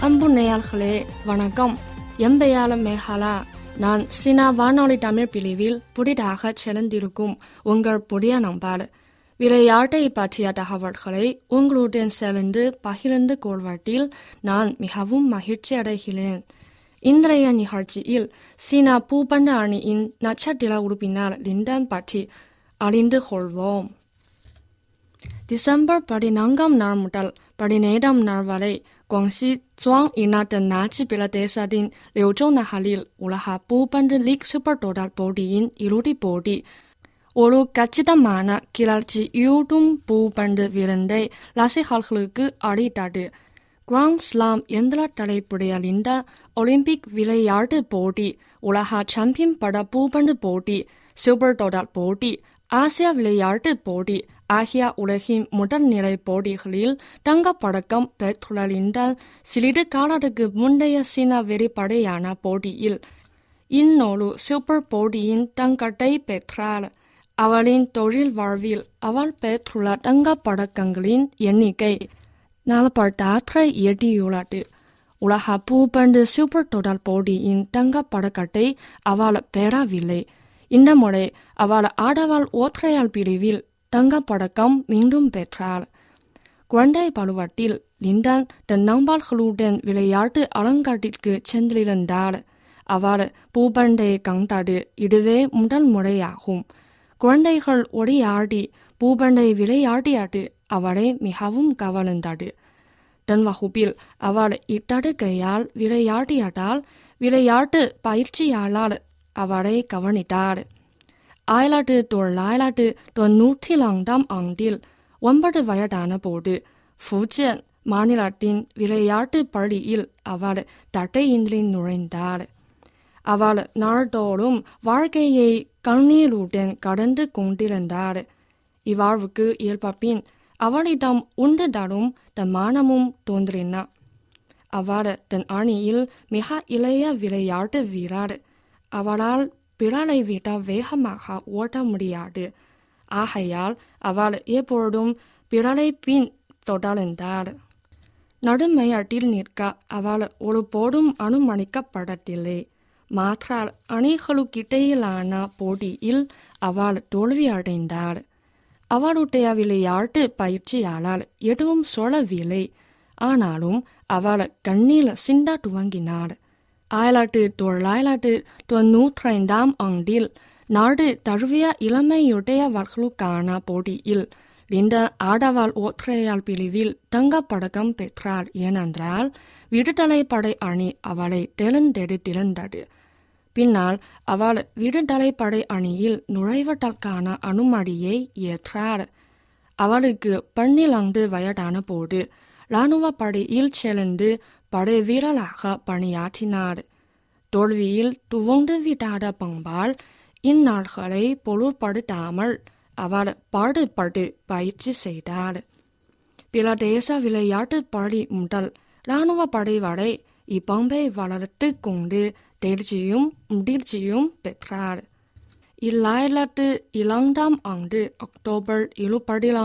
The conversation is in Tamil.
அன்பு நேயர்களே வணக்கம் என் பெயர் மேகாலா நான் சீனா வானொலி தமிழ் பிரிவில் புதிதாக சேர்ந்திருக்கும் உங்கள் புதிய நண்பர் விளையாட்டை பற்றிய தகவல்களை உங்களுடன் சேர்ந்து பகிர்ந்து கொள்வதில் நான் மிகவும் மகிழ்ச்சி அடைகிறேன் இன்றைய நிகழ்ச்சியில் சீனா பூப்பந்து அணியின் நட்சத்திர உறுப்பினர் லிண்டன் பற்றி அறிந்து கொள்வோம் டிசம்பர் பதினான்காம் நாள் முதல் பதினேழாம் நாள் வரை குவாங்சி ஜுவாங் இனத்த நாச்சி பிரதேசத்தின் லியூஜோ நகரில் உலக பூப்பந்து லீக் சூப்பர் தொடர் போட்டியின் இறுதிப் போட்டி ஒரு கச்சிதமான கிளர்ச்சி யூடும் பூப்பந்து விருந்தை ரசிகர்களுக்கு அளித்தது கிராண்ட் ஸ்லாம் எந்திர தலைப்புடைய இந்த ஒலிம்பிக் விளையாட்டு போட்டி உலக சாம்பியன் பட பூப்பந்து போட்டி சூப்பர் தொடர் போட்டி ஆசிய விளையாட்டு போட்டி ஆகிய உலகின் முதல்நிலை போட்டிகளில் தங்கப்பதக்கம் பெற்றுள்ள லிண்டன் சிறிது காலத்துக்கு முந்தைய சீன வெளிப்படையான போட்டியில் இன்னொரு சூப்பர் போட்டியின் தங்கத்தை பெற்றார் அவளின் தொழில் வாழ்வில் அவள் பெற்றுள்ள தங்கப்பதக்கங்களின் எண்ணிக்கை நாற்பத்தாற்றை எட்டியுள்ளது உலக பூப்பந்து சூப்பர் தொடர் போட்டியின் தங்கப்பதக்கத்தை அவள் பெறவில்லை இந்த முறை அவள் ஆடவர் ஒற்றையால் பிரிவில் தங்கப்பதக்கம் மீண்டும் பெற்றார் குழந்தை பருவத்தில் லிண்டன் தன் நண்பர்களுடன் விளையாட்டு அலங்காட்டிற்கு சென்றிருந்தார் அவர் பூப்பந்தை கண்டது இதுவே முதல் முறையாகும் குழந்தைகள் ஒடியாடி பூப்பந்தை விளையாடியது அவரை மிகவும் கவர்ந்தது தன் வகுப்பில் அவர் இட்டது கையால் விளையாடியதால் விளையாட்டு பயிற்சியாளர் அவரை கவனித்தார் ஆயிரத்து தொள்ளாயிரத்து தொன்னூற்றி நான்காம் ஆண்டில் ஒன்பது வயதான போது ஃபுஜியன் மாநிலத்தின் விளையாட்டு பள்ளியில் அவர் தட்டையின்றி நுழைந்தார் அவர் நாள்தோறும் வாழ்க்கையை கண்ணீருடன் கடந்து கொண்டிருந்தார் இவ்வாழ்வுக்கு ஏற்பப்பின் அவளிடம் உண்டு தரும் தன்மானமும் தோன்றின அவர் தன் அணியில் மிக இளைய விளையாட்டு வீரர் அவரால் பிறரை விட வேகமாக ஓட்ட முடியாது ஆகையால் அவர் எப்பொழுதும் பிறரை பின் தொடர்ந்தார் நடுமையத்தில் நிற்க அவர் ஒருபோதும் அனுமதிக்கப்படவில்லை மாற்றால் அணிகளுக்கிடையிலான போட்டியில் அவர் தோல்வியடைந்தார் அவருடைய விளையாட்டு பயிற்சியாளர் எதுவும் சொல்லவில்லை ஆனாலும் அவர் கண்ணீர் சிந்த துவங்கினார் ஆயிரத்து தொள்ளாயிரத்து தொன்னூற்றைந்தாம் ஆண்டில் நாடு தழுவிய இளமையுடையவர்களுக்கான போட்டியில் இந்த ஆடவர் ஒற்றையால் பிரிவில் தங்கப்பதக்கம் பெற்றார் ஏனென்றால் விடுதலை படை அணி அவளை தேர்ந்தெடுத்திருந்தது பின்னால் அவர் விடுதலை படை அணியில் நுழைவதற்கான அனுமதியை ஏற்றார் அவருக்கு பன்னிரண்டு வயதான போது இராணுவ படையில் சேர்ந்து படை வீரராக பணியாற்றினார் தோல்வியில் துவண்டு விடாத பண்பால் இந்நாள்களை பொருட்படுத்தாமல் அவர் பாடுபட்டு பயிற்சி செய்தார் பிரதேச விளையாட்டு பள்ளி முதல் இராணுவ படை வரை இப்பம்பை வளர்த்து கொண்டு தேர்ச்சியும் முதிர்ச்சியும் பெற்றார் இல்லாயிரத்து இரண்டாம் ஆண்டு அக்டோபர் இருபதிலாம்